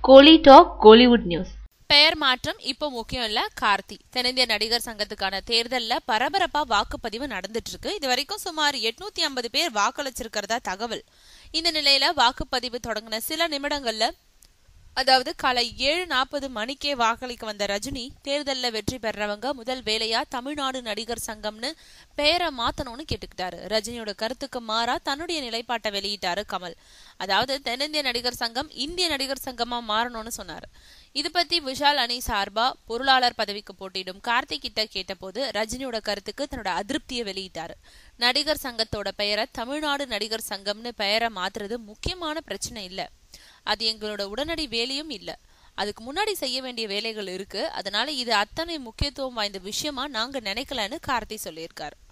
கோலி talk Kollywood news பெயர் மாற்றம் இப்போ முக்கியம் இல்ல கார்த்தி தென்னிந்திய நடிகர் சங்கத்துக்கான தேர்தல்ல பரபரப்பா வாக்குப்பதிவு நடந்துட்டு இருக்கு இது வரைக்கும் சுமார் எட்நூத்தி ஐம்பது பேர் வாக்களிச்சிருக்கிறதா தகவல் இந்த நிலையில வாக்குப்பதிவு தொடங்கின சில நிமிடங்கள்ல அதாவது காலை ஏழு நாற்பது மணிக்கே வாக்களிக்க வந்த ரஜினி தேர்தலில் வெற்றி பெறவங்க முதல் வேலையா தமிழ்நாடு நடிகர் சங்கம்னு பெயரை மாத்தணும்னு கேட்டுக்கிட்டாரு ரஜினியோட கருத்துக்கு மாறா தன்னுடைய நிலைப்பாட்டை வெளியிட்டாரு கமல் அதாவது தென்னிந்திய நடிகர் சங்கம் இந்திய நடிகர் சங்கமா மாறணும்னு சொன்னாரு இது பத்தி விஷால் அணி சார்பா பொருளாளர் பதவிக்கு போட்டியிடும் கார்த்திக் கிட்ட கேட்டபோது ரஜினியோட கருத்துக்கு தன்னோட அதிருப்தியை வெளியிட்டாரு நடிகர் சங்கத்தோட பெயரை தமிழ்நாடு நடிகர் சங்கம்னு பெயரை மாத்துறது முக்கியமான பிரச்சனை இல்ல அது எங்களோட உடனடி வேலையும் இல்ல அதுக்கு முன்னாடி செய்ய வேண்டிய வேலைகள் இருக்கு அதனால இது அத்தனை முக்கியத்துவம் வாய்ந்த விஷயமா நாங்க நினைக்கலன்னு கார்த்தி சொல்லியிருக்காரு